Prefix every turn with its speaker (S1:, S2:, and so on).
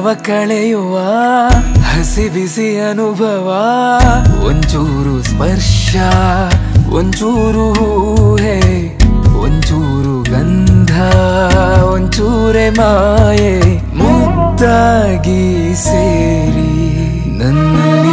S1: ದಿನವ ಕಳೆಯುವ ಹಸಿ ಬಿಸಿ ಅನುಭವ ಒಂಚೂರು ಸ್ಪರ್ಶ ಒಂಚೂರು ಹೇ ಒಂಚೂರು ಗಂಧ ಒಂಚೂರೆ ಮಾಯೆ ಮುದ್ದಾಗಿ ಸೇರಿ ನನ್ನ